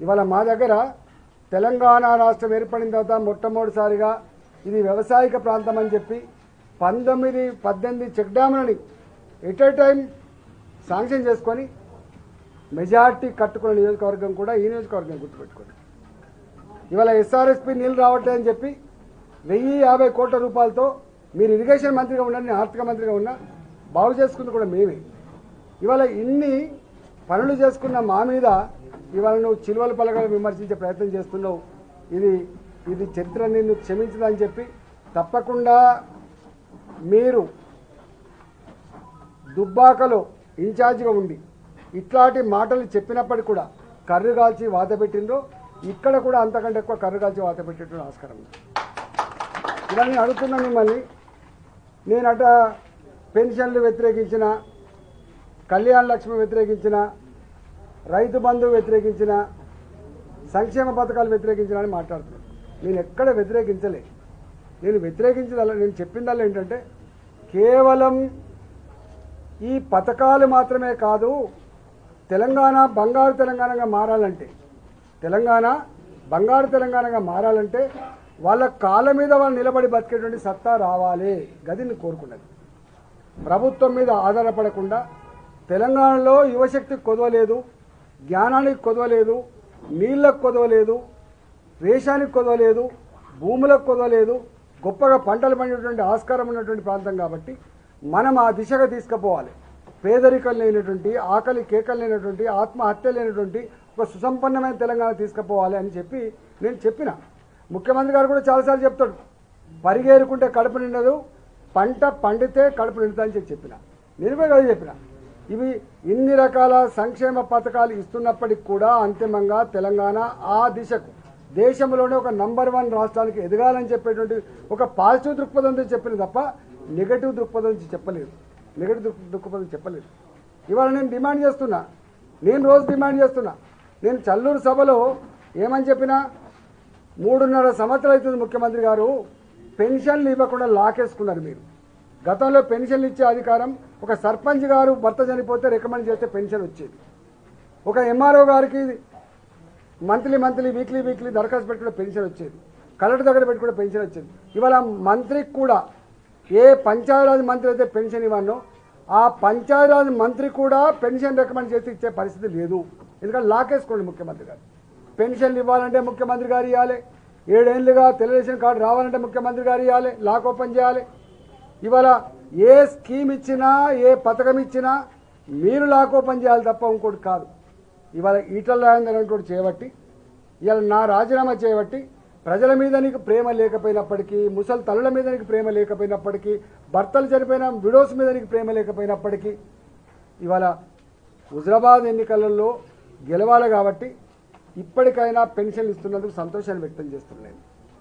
ఇవాళ మా దగ్గర తెలంగాణ రాష్ట్రం ఏర్పడిన తర్వాత మొట్టమొదటిసారిగా ఇది వ్యవసాయక ప్రాంతం అని చెప్పి పంతొమ్మిది పద్దెనిమిది చెక్ డ్యాములని ఎట్ ఏ టైం శాంక్షన్ చేసుకొని మెజార్టీ కట్టుకున్న నియోజకవర్గం కూడా ఈ నియోజకవర్గం గుర్తుపెట్టుకోండి ఇవాళ ఎస్ఆర్ఎస్పి నీళ్ళు రావట్లేదని చెప్పి వెయ్యి యాభై కోట్ల రూపాయలతో మీరు ఇరిగేషన్ మంత్రిగా ఉన్నారు నేను ఆర్థిక మంత్రిగా ఉన్నా బాగు చేసుకుంది కూడా మేమే ఇవాళ ఇన్ని పనులు చేసుకున్న మా మీద ఇవాళ నువ్వు చిలువల పలకలు విమర్శించే ప్రయత్నం చేస్తున్నావు ఇది ఇది చరిత్ర నిన్ను క్షమించదని చెప్పి తప్పకుండా మీరు దుబ్బాకలో ఇన్ఛార్జిగా ఉండి ఇట్లాంటి మాటలు చెప్పినప్పటికీ కూడా కర్రు కాల్చి వాత పెట్టిండ్రో ఇక్కడ కూడా అంతకంటే ఎక్కువ కర్రు కాల్చి వాత పెట్టేటువంటి ఆస్కారం ఉంది ఇవన్నీ అడుగుతున్నా మిమ్మల్ని నేనట పెన్షన్లు వ్యతిరేకించిన కళ్యాణ లక్ష్మి వ్యతిరేకించిన రైతు బంధు వ్యతిరేకించిన సంక్షేమ పథకాలు వ్యతిరేకించిన అని మాట్లాడుతున్నాను నేను ఎక్కడ వ్యతిరేకించలే నేను వ్యతిరేకించదల్లా నేను చెప్పిందల్లా ఏంటంటే కేవలం ఈ పథకాలు మాత్రమే కాదు తెలంగాణ బంగారు తెలంగాణగా మారాలంటే తెలంగాణ బంగారు తెలంగాణగా మారాలంటే వాళ్ళ కాళ్ళ మీద వాళ్ళు నిలబడి బతికేటువంటి సత్తా రావాలి గదిని కోరుకున్నది ప్రభుత్వం మీద ఆధారపడకుండా తెలంగాణలో యువశక్తి కొదవలేదు జ్ఞానానికి కొదవలేదు నీళ్ళకు కొదవలేదు వేషానికి కొదవలేదు భూములకు కొదవలేదు గొప్పగా పంటలు పండేటువంటి ఆస్కారం ఉన్నటువంటి ప్రాంతం కాబట్టి మనం ఆ దిశగా తీసుకుపోవాలి పేదరికం లేనటువంటి ఆకలి కేకలు లేనటువంటి ఆత్మహత్య లేనటువంటి ఒక సుసంపన్నమైన తెలంగాణ తీసుకుపోవాలి అని చెప్పి నేను చెప్పిన ముఖ్యమంత్రి గారు కూడా చాలాసార్లు చెప్తాడు పరిగేరుకుంటే కడుపు నిండదు పంట పండితే కడుపు నిండుతా అని చెప్పి చెప్పిన నేను కూడా అదే చెప్పిన ఇవి ఇన్ని రకాల సంక్షేమ పథకాలు ఇస్తున్నప్పటికి కూడా అంతిమంగా తెలంగాణ ఆ దిశకు దేశంలోనే ఒక నంబర్ వన్ రాష్ట్రానికి ఎదగాలని చెప్పేటువంటి ఒక పాజిటివ్ దృక్పథంతో చెప్పింది తప్ప నెగటివ్ దృక్పథం నుంచి చెప్పలేదు నెగటివ్ దృక్ దృక్పథం చెప్పలేదు ఇవాళ నేను డిమాండ్ చేస్తున్నా నేను రోజు డిమాండ్ చేస్తున్నా నేను చల్లూరు సభలో ఏమని చెప్పినా మూడున్నర సంవత్సరాలు అవుతుంది ముఖ్యమంత్రి గారు పెన్షన్లు ఇవ్వకుండా లాకేసుకున్నారు మీరు గతంలో పెన్షన్లు ఇచ్చే అధికారం ఒక సర్పంచ్ గారు భర్త చనిపోతే రికమెండ్ చేస్తే పెన్షన్ వచ్చేది ఒక ఎంఆర్ఓ గారికి మంత్లీ మంత్లీ వీక్లీ వీక్లీ దరఖాస్తు పెట్టుకునే పెన్షన్ వచ్చేది కలెక్టర్ దగ్గర పెట్టుకునే పెన్షన్ వచ్చేది ఇవాళ మంత్రికి కూడా ఏ పంచాయతీరాజ్ మంత్రి అయితే పెన్షన్ ఇవ్వనో ఆ పంచాయతీరాజ్ మంత్రి కూడా పెన్షన్ రికమెండ్ చేసి ఇచ్చే పరిస్థితి లేదు ఎందుకంటే లాకేసుకోండి ముఖ్యమంత్రి గారు పెన్షన్లు ఇవ్వాలంటే ముఖ్యమంత్రి గారు ఇవ్వాలి ఏడేళ్లుగా తెలుగుదేశం కార్డు రావాలంటే ముఖ్యమంత్రి గారు ఇవ్వాలి లాక్ ఓపెన్ చేయాలి ఇవాళ ఏ స్కీమ్ ఇచ్చినా ఏ పథకం ఇచ్చినా మీరు లాక్ ఓపెన్ చేయాలి తప్ప ఇంకోటి కాదు ఇవాళ ఈటల రాజేందర్ అనేటువంటి చేయబట్టి ఇవాళ నా రాజీనామా చేయబట్టి ప్రజల మీద నీకు ప్రేమ లేకపోయినప్పటికీ ముసలి తల్లుల మీద నీకు ప్రేమ లేకపోయినప్పటికీ భర్తలు చనిపోయిన విడోస్ మీద నీకు ప్రేమ లేకపోయినప్పటికీ ఇవాళ హుజరాబాద్ ఎన్నికలలో గెలవాలి కాబట్టి ఇప్పటికైనా పెన్షన్ ఇస్తున్నందుకు సంతోషాన్ని వ్యక్తం చేస్తున్నాను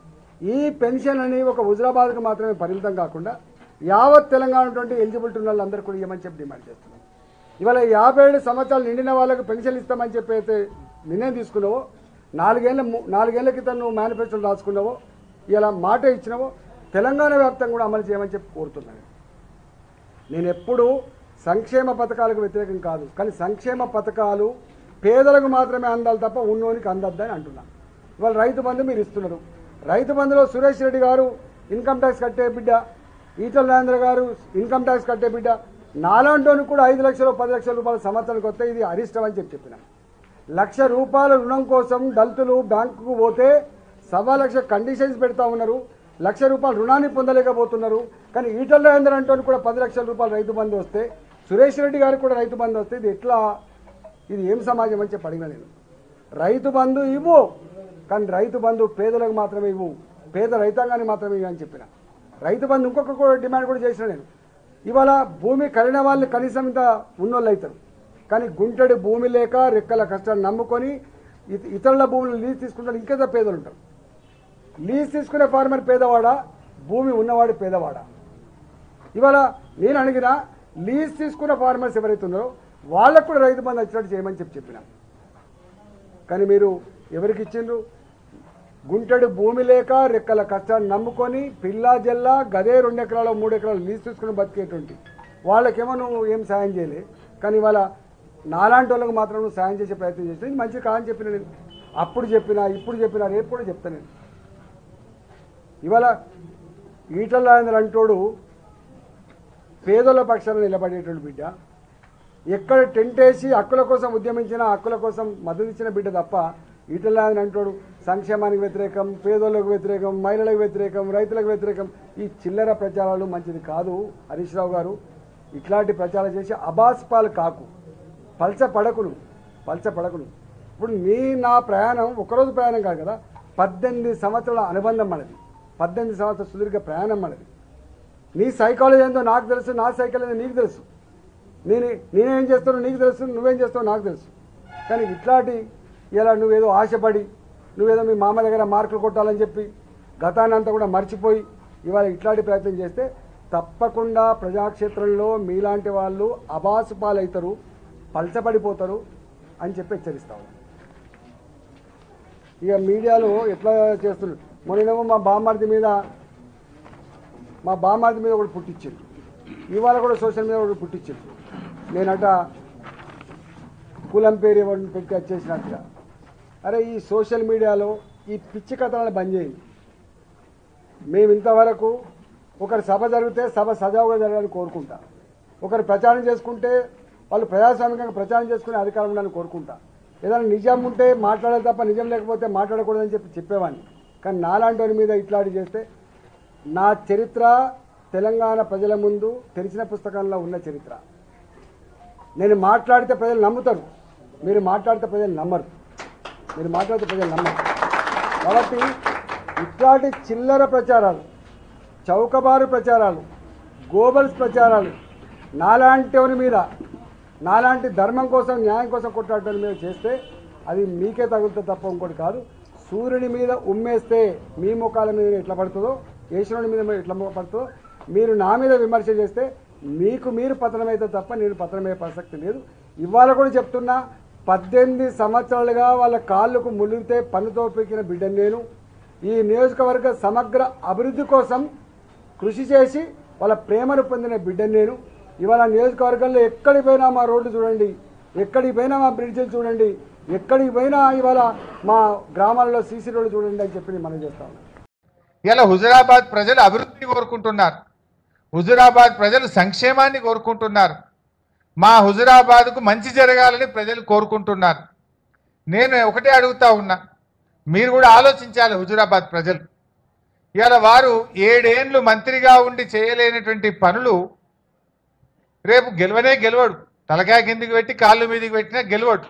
ఈ పెన్షన్ అని ఒక హుజరాబాద్కు మాత్రమే పరిమితం కాకుండా యావత్ తెలంగాణ ఉన్నటువంటి ఎలిజిబిలిటీ ఉన్న వాళ్ళందరూ కూడా ఇవ్వమని చెప్పి డిమాండ్ చేస్తున్నాం ఇవాళ యాభై ఏడు సంవత్సరాలు నిండిన వాళ్ళకి పెన్షన్ ఇస్తామని చెప్పి అయితే నిర్ణయం తీసుకున్నావో నాలుగేళ్ల ము- నాలుగేళ్ల క్రితం నువ్వు మేనిఫెస్టోలు రాసుకున్నావో ఇలా మాట ఇచ్చినావో తెలంగాణ వ్యాప్తంగా కూడా అమలు చేయమని చెప్పి కోరుతున్నాను నేను ఎప్పుడూ సంక్షేమ పథకాలకు వ్యతిరేకం కాదు కానీ సంక్షేమ పథకాలు పేదలకు మాత్రమే అందాలి తప్ప ఉన్నోనికి అందద్దని అంటున్నా ఇవాళ రైతు బంధు మీరు ఇస్తున్నారు రైతు బంధులో సురేష్ రెడ్డి గారు ఇన్కమ్ ట్యాక్స్ కట్టే బిడ్డ ఈటల రాజేంద్ర గారు ఇన్కమ్ ట్యాక్స్ కట్టే బిడ్డ నాలాంటోని కూడా ఐదు లక్షలు పది లక్షల రూపాయల సంవత్సరానికి వస్తే ఇది అరిష్టం అని చెప్పి చెప్పిన లక్ష రూపాయల రుణం కోసం దళితులు బ్యాంకుకు పోతే సవా లక్ష కండిషన్స్ పెడతా ఉన్నారు లక్ష రూపాయల రుణాన్ని పొందలేకపోతున్నారు కానీ ఈటల రాజేందర్ అంటోని కూడా పది లక్షల రూపాయలు రైతు బంధు వస్తే సురేష్ రెడ్డి గారికి కూడా రైతు బంధు వస్తే ఇది ఎట్లా ఇది ఏం సమాజం అని చెప్పి అడిగిన నేను రైతు బంధు ఇవ్వు కానీ రైతు బంధు పేదలకు మాత్రమే ఇవ్వు పేద రైతాంగానికి మాత్రమే ఇవ్వు అని చెప్పిన రైతు బంధు ఇంకొక కూడా డిమాండ్ కూడా చేసిన నేను ఇవాళ భూమి కలిగిన వాళ్ళు కనీసం ఇంత ఉన్నోళ్ళు అవుతారు కానీ గుంటడి భూమి లేక రెక్కల కష్టాన్ని నమ్ముకొని ఇత- ఇతరుల భూములు లీజ్ తీసుకుంటారు ఇంకేదో పేదలు ఉంటారు లీజ్ తీసుకునే ఫార్మర్ పేదవాడా భూమి ఉన్నవాడు పేదవాడా ఇవాళ నేను అడిగిన లీజ్ తీసుకున్న ఫార్మర్స్ ఎవరైతే ఉన్నారో వాళ్ళకు కూడా రైతు బంధు వచ్చినట్టు చేయమని చెప్పి చెప్పిన కానీ మీరు ఎవరికి ఇచ్చిండ్రు గుంటడి భూమి లేక రెక్కల కష్టాన్ని నమ్ముకొని పిల్లా జల్లా గదే రెండు ఎకరాలు మూడు ఎకరాలు లీజ్ తీసుకుని బతికేటువంటి వాళ్ళకేమో నువ్వు ఏం సాయం చేయలే కానీ ఇవాళ నాలాంటి వాళ్ళకి మాత్రం నువ్వు సాయం చేసే ప్రయత్నం చేస్తే ఇది మంచిది కాదని చెప్పిన నేను అప్పుడు చెప్పినా ఇప్పుడు చెప్పినా రేపు కూడా చెప్తాను నేను ఇవాళ ఈటల రాజేంద్ర అంటోడు పేదల పక్షాన నిలబడేటోడు బిడ్డ ఎక్కడ టెంట్ వేసి హక్కుల కోసం ఉద్యమించిన హక్కుల కోసం మద్దతు ఇచ్చిన బిడ్డ తప్ప ఈటల రాజేంద్ర అంటోడు సంక్షేమానికి వ్యతిరేకం పేదోళ్ళకు వ్యతిరేకం మహిళలకు వ్యతిరేకం రైతులకు వ్యతిరేకం ఈ చిల్లర ప్రచారాలు మంచిది కాదు హరీష్ రావు గారు ఇట్లాంటి ప్రచారం చేసి అబాస్పాలు కాకు పల్చ పడకును పల్చ పడకును ఇప్పుడు నీ నా ప్రయాణం ఒకరోజు ప్రయాణం కాదు కదా పద్దెనిమిది సంవత్సరాల అనుబంధం మనది పద్దెనిమిది సంవత్సరాల సుదీర్ఘ ప్రయాణం మనది నీ సైకాలజీ ఏందో నాకు తెలుసు నా సైకాలజీ నీకు తెలుసు నేను నేనేం చేస్తానో నీకు తెలుసు నువ్వేం చేస్తావో నాకు తెలుసు కానీ ఇట్లాంటి ఇలా నువ్వేదో ఆశపడి నువ్వేదో మీ మామ దగ్గర మార్కులు కొట్టాలని చెప్పి గతాన్ని అంతా కూడా మర్చిపోయి ఇవాళ ఇట్లాంటి ప్రయత్నం చేస్తే తప్పకుండా ప్రజాక్షేత్రంలో మీలాంటి వాళ్ళు అబాసు పాలవుతారు పలచబడిపోతారు అని చెప్పి హెచ్చరిస్తాను ఇక మీడియాలో ఎట్లా చేస్తున్నారు మొన్నేమో మా బామ్మర్ది మీద మా బామ్మర్ది మీద ఒకటి పుట్టించింది ఇవాళ కూడా సోషల్ మీడియా ఒకటి పుట్టించింది నేనట కులం పేరు ఎవరిని పెట్టి వచ్చేసినట్టుగా అరే ఈ సోషల్ మీడియాలో ఈ పిచ్చి కథలను బంద్ చేయండి మేము ఇంతవరకు ఒకరి సభ జరిగితే సభ సజావుగా జరగాలని కోరుకుంటా ఒకరు ప్రచారం చేసుకుంటే వాళ్ళు ప్రజాస్వామికంగా ప్రచారం చేసుకునే అధికారం ఉండాలని కోరుకుంటా ఏదైనా నిజం ఉంటే మాట్లాడాలి తప్ప నిజం లేకపోతే మాట్లాడకూడదని చెప్పి చెప్పేవాడిని కానీ నాలాంటి వారి మీద ఇట్లాంటి చేస్తే నా చరిత్ర తెలంగాణ ప్రజల ముందు తెరిచిన పుస్తకంలో ఉన్న చరిత్ర నేను మాట్లాడితే ప్రజలు నమ్ముతారు మీరు మాట్లాడితే ప్రజలు నమ్మరు మీరు మాట్లాడితే ప్రజలు నమ్మరు కాబట్టి ఇట్లాంటి చిల్లర ప్రచారాలు చౌకబారు ప్రచారాలు గోబల్స్ ప్రచారాలు నాలాంటి మీద నాలాంటి ధర్మం కోసం న్యాయం కోసం కొట్లాడటం మీద చేస్తే అది మీకే తగులుతుంది తప్ప ఇంకోటి కాదు సూర్యుని మీద ఉమ్మేస్తే మీ ముఖాల మీద ఎట్లా పడుతుందో ఈశ్వరుని మీద ఎట్లా పడుతుందో మీరు నా మీద విమర్శ చేస్తే మీకు మీరు పతనమైతే తప్ప నేను పతనమయ్యే ప్రసక్తి లేదు ఇవాళ కూడా చెప్తున్నా పద్దెనిమిది సంవత్సరాలుగా వాళ్ళ కాళ్ళకు ములిగితే పన్నుతో పీకిన బిడ్డను నేను ఈ నియోజకవర్గ సమగ్ర అభివృద్ధి కోసం కృషి చేసి వాళ్ళ ప్రేమను పొందిన బిడ్డను నేను ఇవాళ నియోజకవర్గంలో ఎక్కడికి పోయినా మా రోడ్లు చూడండి ఎక్కడికి పోయినా మా బ్రిడ్జిలు చూడండి ఎక్కడికి పోయినా ఇవాళ మా గ్రామాల్లో సీసీ రోడ్లు చూడండి అని చెప్పి నేను మనం చేస్తా ఉన్నాను ఇలా హుజురాబాద్ ప్రజలు అభివృద్ధిని కోరుకుంటున్నారు హుజురాబాద్ ప్రజలు సంక్షేమాన్ని కోరుకుంటున్నారు మా హుజురాబాద్కు మంచి జరగాలని ప్రజలు కోరుకుంటున్నారు నేను ఒకటే అడుగుతా ఉన్నా మీరు కూడా ఆలోచించాలి హుజురాబాద్ ప్రజలు ఇవాళ వారు ఏడేండ్లు మంత్రిగా ఉండి చేయలేనటువంటి పనులు రేపు గెలవనే గెలవడు తలకాయ కిందికి పెట్టి కాళ్ళు మీదకి పెట్టినా గెలవడు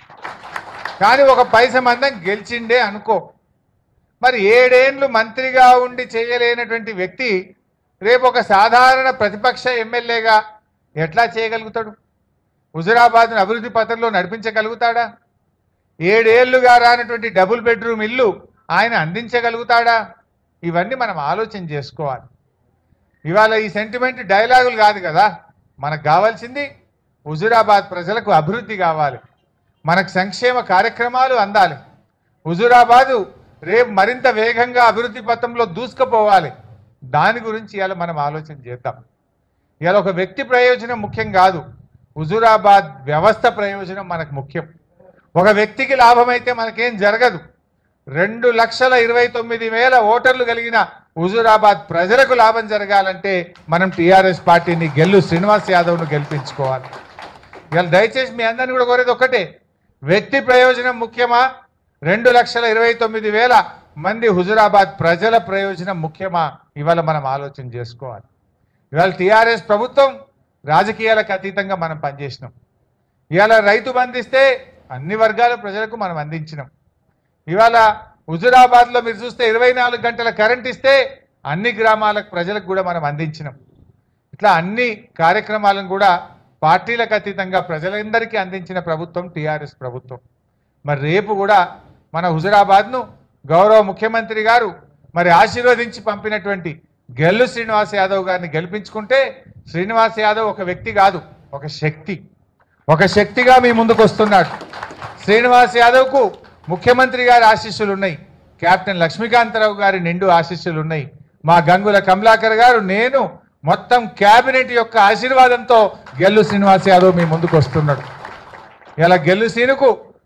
కానీ ఒక పైస మందం గెలిచిండే అనుకో మరి ఏడేండ్లు మంత్రిగా ఉండి చేయలేనటువంటి వ్యక్తి రేపు ఒక సాధారణ ప్రతిపక్ష ఎమ్మెల్యేగా ఎట్లా చేయగలుగుతాడు హుజురాబాద్ను అభివృద్ధి పథంలో నడిపించగలుగుతాడా ఏడేళ్లుగా రానటువంటి డబుల్ బెడ్రూమ్ ఇల్లు ఆయన అందించగలుగుతాడా ఇవన్నీ మనం ఆలోచన చేసుకోవాలి ఇవాళ ఈ సెంటిమెంట్ డైలాగులు కాదు కదా మనకు కావాల్సింది హుజురాబాద్ ప్రజలకు అభివృద్ధి కావాలి మనకు సంక్షేమ కార్యక్రమాలు అందాలి హుజురాబాదు రేపు మరింత వేగంగా అభివృద్ధి పథంలో దూసుకుపోవాలి దాని గురించి ఇవాళ మనం ఆలోచన చేద్దాం ఇవాళ ఒక వ్యక్తి ప్రయోజనం ముఖ్యం కాదు హుజురాబాద్ వ్యవస్థ ప్రయోజనం మనకు ముఖ్యం ఒక వ్యక్తికి లాభమైతే మనకేం జరగదు రెండు లక్షల ఇరవై తొమ్మిది వేల ఓటర్లు కలిగిన హుజురాబాద్ ప్రజలకు లాభం జరగాలంటే మనం టీఆర్ఎస్ పార్టీని గెల్లు శ్రీనివాస్ యాదవ్ను గెలిపించుకోవాలి ఇవాళ దయచేసి మీ అందరిని కూడా కోరేది ఒక్కటే వ్యక్తి ప్రయోజనం ముఖ్యమా రెండు లక్షల ఇరవై తొమ్మిది వేల మంది హుజురాబాద్ ప్రజల ప్రయోజనం ముఖ్యమా ఇవాళ మనం ఆలోచన చేసుకోవాలి ఇవాళ టీఆర్ఎస్ ప్రభుత్వం రాజకీయాలకు అతీతంగా మనం పనిచేసినాం ఇవాళ రైతు బంధిస్తే అన్ని వర్గాల ప్రజలకు మనం అందించినాం ఇవాళ హుజురాబాద్లో మీరు చూస్తే ఇరవై నాలుగు గంటల కరెంట్ ఇస్తే అన్ని గ్రామాలకు ప్రజలకు కూడా మనం అందించినాం ఇట్లా అన్ని కార్యక్రమాలను కూడా పార్టీలకు అతీతంగా ప్రజలందరికీ అందించిన ప్రభుత్వం టీఆర్ఎస్ ప్రభుత్వం మరి రేపు కూడా మన హుజురాబాద్ను గౌరవ ముఖ్యమంత్రి గారు మరి ఆశీర్వదించి పంపినటువంటి గెల్లు శ్రీనివాస్ యాదవ్ గారిని గెలిపించుకుంటే శ్రీనివాస్ యాదవ్ ఒక వ్యక్తి కాదు ఒక శక్తి ఒక శక్తిగా మీ ముందుకు వస్తున్నాడు శ్రీనివాస్ యాదవ్కు ముఖ్యమంత్రి గారి ఆశీస్సులు ఉన్నాయి కెప్టెన్ లక్ష్మీకాంతరావు గారి నిండు ఆశీస్సులు ఉన్నాయి మా గంగుల కమలాకర్ గారు నేను మొత్తం కేబినెట్ యొక్క ఆశీర్వాదంతో గెల్లు శ్రీనివాస్ యాదవ్ మీ ముందుకు వస్తున్నాడు ఇలా గెల్లు సీనుకు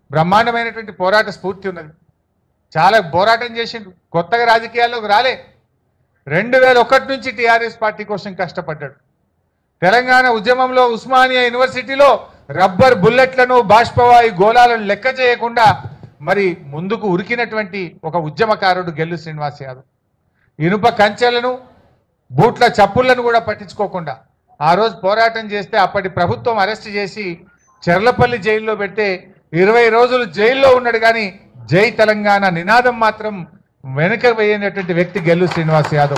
బ్రహ్మాండమైనటువంటి పోరాట స్ఫూర్తి ఉన్నది చాలా పోరాటం చేసిండు కొత్తగా రాజకీయాల్లోకి రాలే రెండు వేల ఒకటి నుంచి టీఆర్ఎస్ పార్టీ కోసం కష్టపడ్డాడు తెలంగాణ ఉద్యమంలో ఉస్మానియా యూనివర్సిటీలో రబ్బర్ బుల్లెట్లను బాష్పవాయు గోళాలను లెక్క చేయకుండా మరి ముందుకు ఉరికినటువంటి ఒక ఉద్యమకారుడు గెల్లు శ్రీనివాస్ యాదవ్ ఇనుప కంచెలను బూట్ల చప్పుళ్లను కూడా పట్టించుకోకుండా ఆ రోజు పోరాటం చేస్తే అప్పటి ప్రభుత్వం అరెస్ట్ చేసి చెర్లపల్లి జైల్లో పెడితే ఇరవై రోజులు జైల్లో ఉన్నాడు కానీ జై తెలంగాణ నినాదం మాత్రం వెనుక వేయనటువంటి వ్యక్తి గెల్లు శ్రీనివాస్ యాదవ్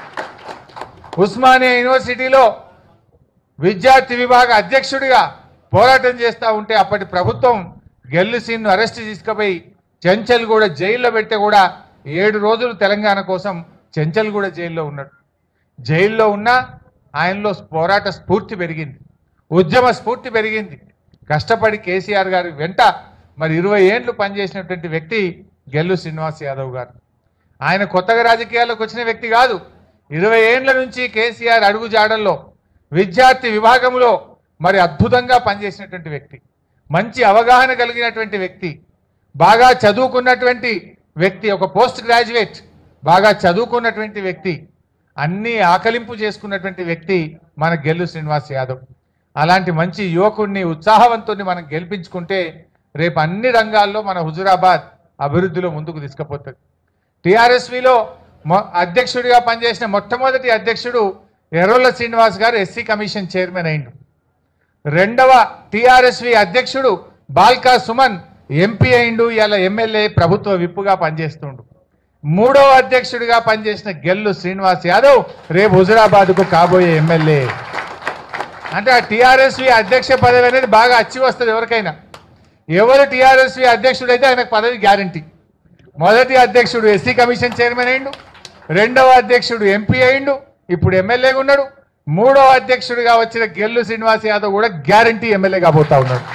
ఉస్మానియా యూనివర్సిటీలో విద్యార్థి విభాగ అధ్యక్షుడిగా పోరాటం చేస్తూ ఉంటే అప్పటి ప్రభుత్వం గెల్లు సీన్ను అరెస్ట్ తీసుకుపోయి చెంచల్ కూడా జైల్లో పెడితే కూడా ఏడు రోజులు తెలంగాణ కోసం చెంచల్ కూడా జైల్లో ఉన్నాడు జైల్లో ఉన్నా ఆయనలో పోరాట స్ఫూర్తి పెరిగింది ఉద్యమ స్ఫూర్తి పెరిగింది కష్టపడి కేసీఆర్ గారి వెంట మరి ఇరవై ఏండ్లు పనిచేసినటువంటి వ్యక్తి గెల్లు శ్రీనివాస్ యాదవ్ గారు ఆయన కొత్తగా రాజకీయాల్లోకి వచ్చిన వ్యక్తి కాదు ఇరవై ఏండ్ల నుంచి కేసీఆర్ అడుగు జాడల్లో విద్యార్థి విభాగంలో మరి అద్భుతంగా పనిచేసినటువంటి వ్యక్తి మంచి అవగాహన కలిగినటువంటి వ్యక్తి బాగా చదువుకున్నటువంటి వ్యక్తి ఒక పోస్ట్ గ్రాడ్యుయేట్ బాగా చదువుకున్నటువంటి వ్యక్తి అన్నీ ఆకలింపు చేసుకున్నటువంటి వ్యక్తి మన గెల్లు శ్రీనివాస్ యాదవ్ అలాంటి మంచి యువకుడిని ఉత్సాహవంతుడిని మనం గెలిపించుకుంటే రేపు అన్ని రంగాల్లో మన హుజురాబాద్ అభివృద్ధిలో ముందుకు తీసుకుపోతుంది టీఆర్ఎస్విలో మొ అధ్యక్షుడిగా పనిచేసిన మొట్టమొదటి అధ్యక్షుడు ఎర్రోళ్ళ శ్రీనివాస్ గారు ఎస్సీ కమిషన్ చైర్మన్ అయిండు రెండవ టీఆర్ఎస్వి అధ్యక్షుడు బాల్కా సుమన్ ఎంపీ అయిండు ఇలా ఎమ్మెల్యే ప్రభుత్వ విప్పుగా పనిచేస్తుండు మూడవ అధ్యక్షుడిగా పనిచేసిన గెల్లు శ్రీనివాస్ యాదవ్ రేపు హుజురాబాద్కు కాబోయే ఎమ్మెల్యే అంటే ఆ టీఆర్ఎస్వి అధ్యక్ష పదవి అనేది బాగా అచ్చి వస్తుంది ఎవరికైనా ఎవరు టీఆర్ఎస్వి అధ్యక్షుడు అయితే ఆయనకు పదవి గ్యారంటీ మొదటి అధ్యక్షుడు ఎస్సీ కమిషన్ చైర్మన్ అయిండు రెండవ అధ్యక్షుడు ఎంపీ అయిండు ఇప్పుడు ఎమ్మెల్యేగా ఉన్నాడు మూడవ అధ్యక్షుడిగా వచ్చిన గెల్లు శ్రీనివాస్ యాదవ్ కూడా గ్యారంటీ ఎమ్మెల్యే కాబోతా ఉన్నాడు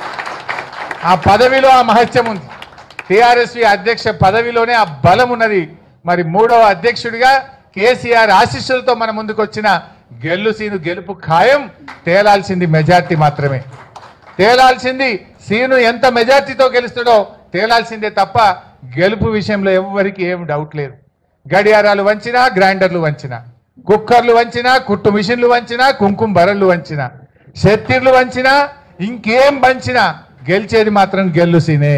ఆ పదవిలో ఆ మహత్యం ఉంది టీఆర్ఎస్వి అధ్యక్ష పదవిలోనే ఆ బలం ఉన్నది మరి మూడవ అధ్యక్షుడిగా కేసీఆర్ ఆశీస్సులతో మన ముందుకు వచ్చిన గెల్లు సీను గెలుపు ఖాయం తేలాల్సింది మెజార్టీ మాత్రమే తేలాల్సింది సీను ఎంత మెజార్టీతో గెలుస్తాడో తేలాల్సిందే తప్ప గెలుపు విషయంలో ఎవరికి ఏం డౌట్ లేదు గడియారాలు వంచినా గ్రైండర్లు వంచినా కుక్కర్లు వంచినా కుట్టు మిషన్లు వంచినా కుంకుమ బరళ్ళు వంచినా శత్తిర్లు వంచినా ఇంకేం వంచినా గెలిచేది మాత్రం గెల్లు సీనే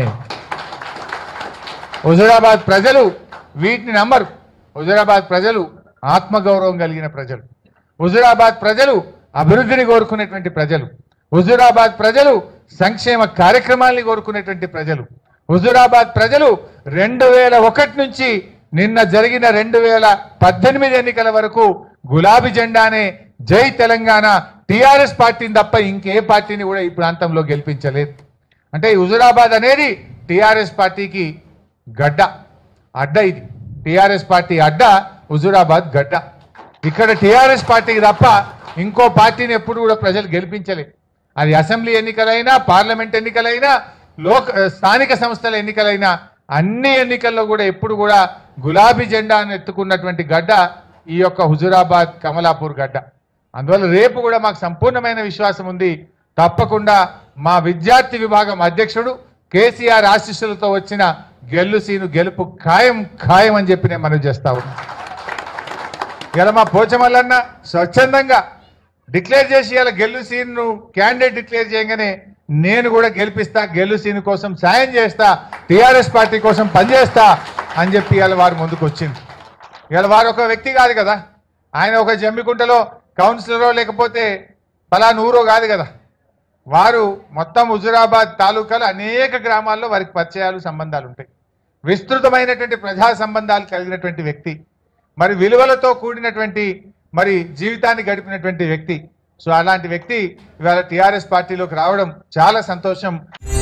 హుజురాబాద్ ప్రజలు వీటిని నమ్మరు హుజురాబాద్ ప్రజలు ఆత్మగౌరవం కలిగిన ప్రజలు హుజురాబాద్ ప్రజలు అభివృద్ధిని కోరుకునేటువంటి ప్రజలు హుజురాబాద్ ప్రజలు సంక్షేమ కార్యక్రమాల్ని కోరుకునేటువంటి ప్రజలు హుజురాబాద్ ప్రజలు రెండు వేల ఒకటి నుంచి నిన్న జరిగిన రెండు వేల పద్దెనిమిది ఎన్నికల వరకు గులాబీ జెండానే జై తెలంగాణ టిఆర్ఎస్ పార్టీని తప్ప ఇంకే పార్టీని కూడా ఈ ప్రాంతంలో గెలిపించలేదు అంటే ఈ హుజురాబాద్ అనేది టిఆర్ఎస్ పార్టీకి గడ్డ అడ్డ ఇది టిఆర్ఎస్ పార్టీ అడ్డ హుజురాబాద్ గడ్డ ఇక్కడ టిఆర్ఎస్ పార్టీకి తప్ప ఇంకో పార్టీని ఎప్పుడు కూడా ప్రజలు గెలిపించలేదు అది అసెంబ్లీ ఎన్నికలైనా పార్లమెంట్ ఎన్నికలైనా లోక్ స్థానిక సంస్థల ఎన్నికలైనా అన్ని ఎన్నికల్లో కూడా ఎప్పుడు కూడా గులాబీ జెండాను ఎత్తుకున్నటువంటి గడ్డ ఈ యొక్క హుజురాబాద్ కమలాపూర్ గడ్డ అందువల్ల రేపు కూడా మాకు సంపూర్ణమైన విశ్వాసం ఉంది తప్పకుండా మా విద్యార్థి విభాగం అధ్యక్షుడు కేసీఆర్ ఆశీస్సులతో వచ్చిన గెల్లు సీను గెలుపు ఖాయం ఖాయం అని చెప్పి నేను మనవి చేస్తా ఉన్నా ఇలా మా పోచమల్లన్న స్వచ్ఛందంగా డిక్లేర్ చేసి ఇలా గెల్లు సీన్ను క్యాండిడేట్ డిక్లేర్ చేయగానే నేను కూడా గెలిపిస్తా గెల్లు సీన్ కోసం సాయం చేస్తా టీఆర్ఎస్ పార్టీ కోసం పనిచేస్తా అని చెప్పి ఇలా వారు ముందుకు వచ్చింది ఇవాళ వారు ఒక వ్యక్తి కాదు కదా ఆయన ఒక జమ్మికుంటలో కౌన్సిలరో లేకపోతే ఫలానా ఊరో కాదు కదా వారు మొత్తం హుజురాబాద్ తాలూకాలో అనేక గ్రామాల్లో వారికి పరిచయాలు సంబంధాలు ఉంటాయి విస్తృతమైనటువంటి ప్రజా సంబంధాలు కలిగినటువంటి వ్యక్తి మరి విలువలతో కూడినటువంటి మరి జీవితాన్ని గడిపినటువంటి వ్యక్తి సో అలాంటి వ్యక్తి ఇవాళ టీఆర్ఎస్ పార్టీలోకి రావడం చాలా సంతోషం